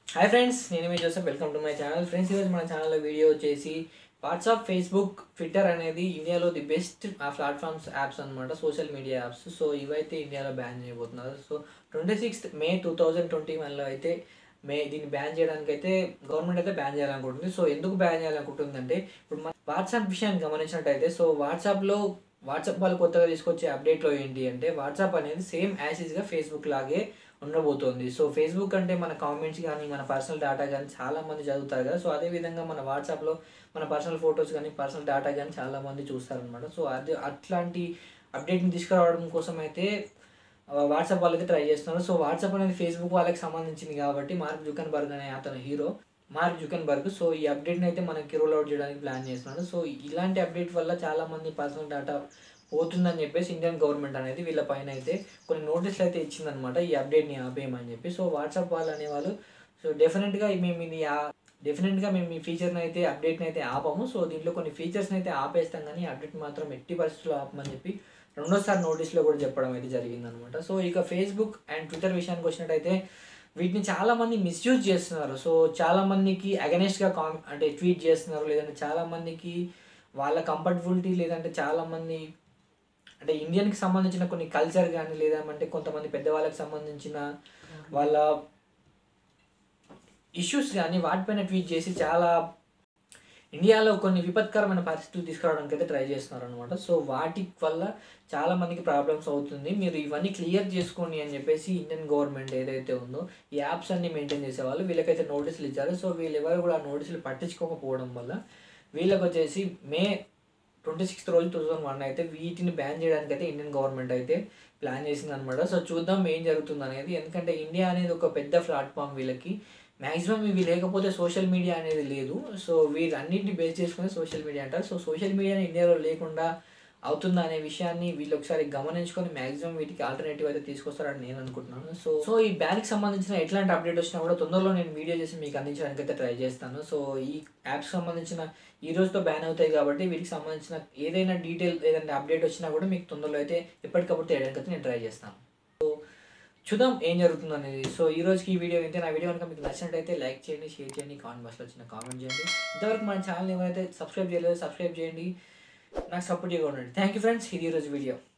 hi friends నేను మీ Joseph welcome to my channel friends ఈరోజు మన ఛానల్లో వీడియో వచ్చేసి వాట్సాప్ ఫేస్బుక్ ట్విట్టర్ అనేది ఇండియాలో ది బెస్ట్ ఆ ప్లాట్ఫామ్స్ యాప్స్ అనమాట సోషల్ మీడియా యాప్స్ సో ఇవైతే ఇండియాలో బ్యాన్ చేయబోతున్నారు so twenty sixth May two thousand twenty వన్లో అయితే మే దీన్ని బ్యాన్ చేయడానికి అయితే గవర్నమెంట్ అయితే బ్యాన్ చేయాలనుకుంటుంది సో ఎందుకు బ్యాన్ చేయాలనుకుంటుందంటే ఇప్పుడు మన వాట్సాప్ విషయాన్ని గమనించినట్టయితే సో వాట్సాప్లో వాట్సాప్ వాళ్ళు కొత్తగా తీసుకొచ్చే అప్డేట్లో ఏంటి అంటే వాట్సాప్ అనేది సేమ్ యాసిస్గా ఫేస్బుక్ లాగే ఉండబోతోంది సో ఫేస్బుక్ అంటే మన కామెంట్స్ కానీ మన పర్సనల్ డేటా కానీ చాలా మంది చదువుతారు కదా సో అదే విధంగా మన వాట్సాప్లో మన పర్సనల్ ఫొటోస్ కానీ పర్సనల్ డేటా కానీ చాలా మంది చూస్తారనమాట సో అది అట్లాంటి అప్డేట్ని తీసుకురావడం కోసం అయితే వాట్సాప్ వాళ్ళకి ట్రై చేస్తున్నారు సో వాట్సాప్ అనేది ఫేస్బుక్ వాళ్ళకి సంబంధించింది కాబట్టి మార్క్ జుకన్బర్గ్ అనే అతను హీరో మార్క్ జుకన్బర్గ్ సో ఈ అప్డేట్ని అయితే మనకి రోల్ అవుట్ చేయడానికి ప్లాన్ చేస్తున్నాడు సో ఇలాంటి అప్డేట్ వల్ల చాలా మంది పర్సనల్ డేటా పోతుందని చెప్పేసి ఇండియన్ గవర్నమెంట్ అనేది వీళ్ళ పైన అయితే కొన్ని నోటీసులు అయితే ఇచ్చిందనమాట ఈ అప్డేట్ని ఆపేయమని చెప్పి సో వాట్సాప్ వాళ్ళు అనేవాళ్ళు సో డెఫినెట్గా మేము ఇది ఆ- డెఫినెట్గా మేము ఈ ఫీచర్ని అయితే అప్డేట్ని అయితే ఆపము సో దీంట్లో కొన్ని ఫీచర్స్ని అయితే ఆపేస్తాం కానీ అప్డేట్ మాత్రం ఎట్టి పరిస్థితుల్లో ఆపమని చెప్పి రెండోసారి నోటీస్లో కూడా చెప్పడం అయితే జరిగిందనమాట సో ఇక ఫేస్బుక్ అండ్ ట్విట్టర్ విషయానికి వచ్చినట్టయితే వీటిని చాలా మంది మిస్యూజ్ చేస్తున్నారు సో చాలా మందికి అగనెస్ట్గా కామ్ అంటే ట్వీట్ చేస్తున్నారు లేదంటే చాలా మందికి వాళ్ళ కంఫర్టబిలిటీ లేదంటే చాలా మంది అంటే ఇండియన్కి సంబంధించిన కొన్ని కల్చర్ కానీ లేదంటే కొంతమంది పెద్దవాళ్ళకి సంబంధించిన వాళ్ళ ఇష్యూస్ కానీ వాటిపైన ట్వీట్ చేసి చాలా ఇండియాలో కొన్ని విపత్కరమైన పరిస్థితులు తీసుకురావడానికి అయితే ట్రై చేస్తున్నారు అనమాట సో వాటి వల్ల చాలా మందికి ప్రాబ్లమ్స్ అవుతుంది మీరు ఇవన్నీ క్లియర్ చేసుకోండి అని చెప్పేసి ఇండియన్ గవర్నమెంట్ ఏదైతే ఉందో ఈ యాప్స్ అన్ని మెయింటైన్ చేసేవాళ్ళు వీళ్ళకైతే నోటీసులు ఇచ్చారు సో వీళ్ళు ఎవరు కూడా ఆ నోటీసులు పట్టించుకోకపోవడం వల్ల వీళ్ళకి వచ్చేసి మే ట్వంటీ సిక్స్త్ రోజు టూ థౌసండ్ వన్ అయితే వీటిని బ్యాన్ చేయడానికి అయితే ఇండియన్ గవర్నమెంట్ అయితే ప్లాన్ చేసింది అనమాట సో చూద్దాం ఏం జరుగుతుంది అనేది ఎందుకంటే ఇండియా అనేది ఒక పెద్ద ప్లాట్ఫామ్ వీళ్ళకి మ్యాక్సిమం ఇవి లేకపోతే సోషల్ మీడియా అనేది లేదు సో వీరన్నింటిని బేస్ చేసుకుని సోషల్ మీడియా అంటారు సో సోషల్ మీడియాని ఇండియాలో లేకుండా అవుతుందా అనే విషయాన్ని వీళ్ళు ఒకసారి గమనించుకొని మ్యాక్సిమం వీటికి ఆల్టర్నేటివ్ అయితే తీసుకొస్తారని నేను అనుకుంటున్నాను సో సో ఈ బ్యాన్కి సంబంధించిన ఎట్లాంటి అప్డేట్ వచ్చినా కూడా తొందరలో నేను వీడియో చేసి మీకు అందించడానికి అయితే ట్రై చేస్తాను సో ఈ యాప్స్ సంబంధించిన ఈ రోజుతో బ్యాన్ అవుతాయి కాబట్టి వీటికి సంబంధించిన ఏదైనా డీటెయిల్ ఏదైనా అప్డేట్ వచ్చినా కూడా మీకు తొందరలో అయితే ఎప్పటికప్పుడు తేయడానికి అయితే నేను ట్రై చేస్తాను సో చూద్దాం ఏం జరుగుతుంది అనేది సో ఈ రోజుకి ఈ వీడియో అయితే నా వీడియో కనుక మీకు నచ్చినట్టయితే లైక్ చేయండి షేర్ చేయండి కామెంట్ బాక్స్లో వచ్చిన కామెంట్ చేయండి ఇంతవరకు మన ఛానల్ ఏమైతే సబ్స్క్రైబ్ చేయలేదు సబ్స్క్రైబ్ చేయండి నాకు సపోర్ట్ చేయగా ఉండండి థ్యాంక్ యూ ఫ్రెండ్స్ ఇది ఈ రోజు వీడియో